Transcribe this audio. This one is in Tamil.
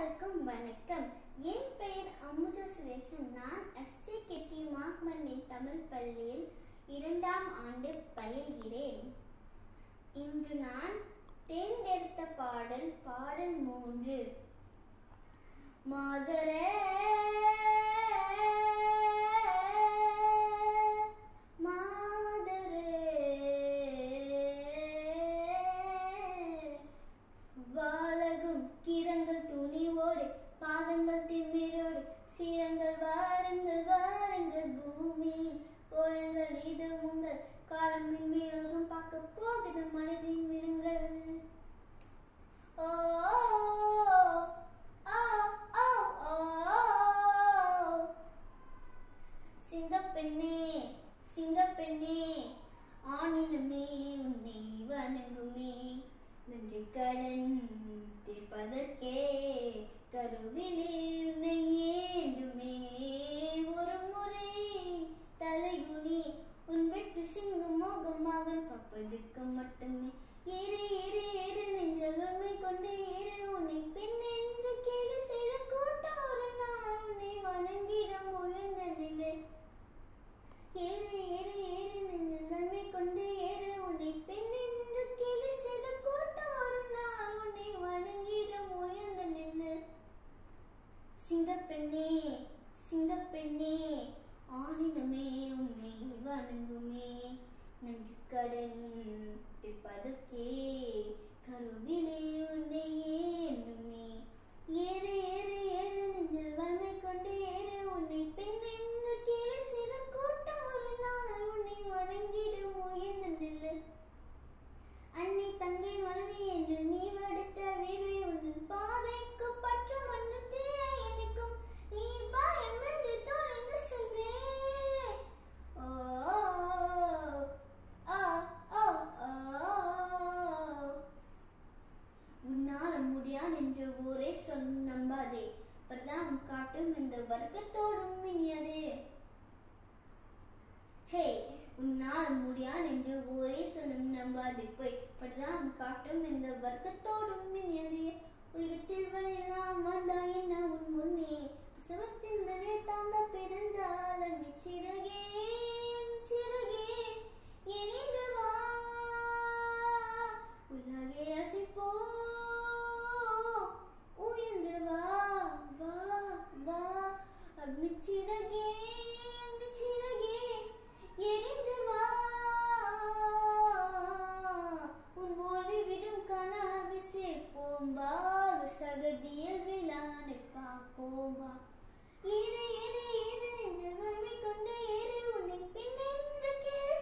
எல்லாருக்கும் வணக்கம் என் பெயர் அமுஜா சுரேசன் நான் எஸ்டி கெட்டி மாக்மன்னின் தமிழ் பள்ளியில் இரண்டாம் ஆண்டு பயில்கிறேன் இன்று நான் தேர்ந்தெடுத்த பாடல் பாடல் மூன்று மாதரே மாதரே வாலகும் கீரங்கள் துணிவோடு பாதங்கள் திமிரோடு சீரங்கள் வாருங்கள் வாருங்கள் பூமியின் கோலங்கள் இது உங்கள் காலமின் மேலும் பார்க்க போகுது மனதின் விருங்கள் ஓ ஓ ஓ ஓ சிங்கப்பெண்ணே சிங்கப்பெண்ணே ஆணினமே உன்னை வணங்குமே நன்றி கடன் தீர்ப்பதற்கே கருவிலே உன்னை ஏண்டுமே ஒரு முறை தலைகுனி உன் வெற்றி சிங்கம் மோகம் அவன் பார்ப்பதற்கு மட்டுமே ஏறு ஏறு ஏறு நெஞ்சல் உண்மை கொண்டு ஏறு உன்னை பெண் என்று கேலி செய்த கூட்டம் ஒரு நாள் உன்னை வணங்கிடும் உயர்ந்த நிலை ஏறு ஏறு ஏறு நெஞ்சில் நன்மை கொண்டு ஏறு உன்னை பெண் என்று கேலி செய்த கூட்டம் ஒரு நாள் உன்னை வணங்கிடும் உயர்ந்த நின்று சிங்கப்பெண்ணே சிங்கப்பெண்ணே ஆணினமே உன்னை வணங்குமே நன்றி கடன் தீர்ப்பதற்கே கருவிலே உன்னை ஏண்டுமே ஏறு ஏறு ஏறு நெஞ்சில் வன்மை கொண்டு ஏறு உன்னை பெண் என்று கேலி செய்த கூட்டம் ஒரு நாள் உன்னை வணங்கிடும் உயர்ந்த நில்லு அன்னை தங்கை மனைவி என்று நீ வடுத்த வீரை உன் பாதைக்கு பற்ற வண்ணத்தே எனக்கும் நீ பயம் என்று தொடர்ந்து செல்லே ஓ ஓ ஓ ஓ உன்னால் முடியான் என்று ஊரே சொல் நம்பாதே பிரதானம் காட்டும் இந்த வர்க்கத்தோடும் இனியதே ஹே உன்னால் முடியான் என்று ஊரே சொல்லும் நம்பாதே போய் பிரதானம் காட்டும் இந்த வர்க்கத்தோடும் இனியதே உலகத்தில் வளையலாம் வந்தா என்ன உன் முன்னே பிரசவத்தின் மேலே தாந்த பிறந்தால் அன்னை சிறகே என் சிறகே எரிந்து வா உலகே அசிப்போ உயர்ந்து வா வா வா அக்னி சிறகே அக்னி சிறகே எரிந்து வா உன் ஒளி விடும் கனவு சேர்ப்போம் வா சகதியில் விழானை பார்ப்போம் வா ஏறு ஏறு ஏறு நெஞ்சில் வறுமை கொண்டு ஏறு உன்னை பெண் என்று கேலி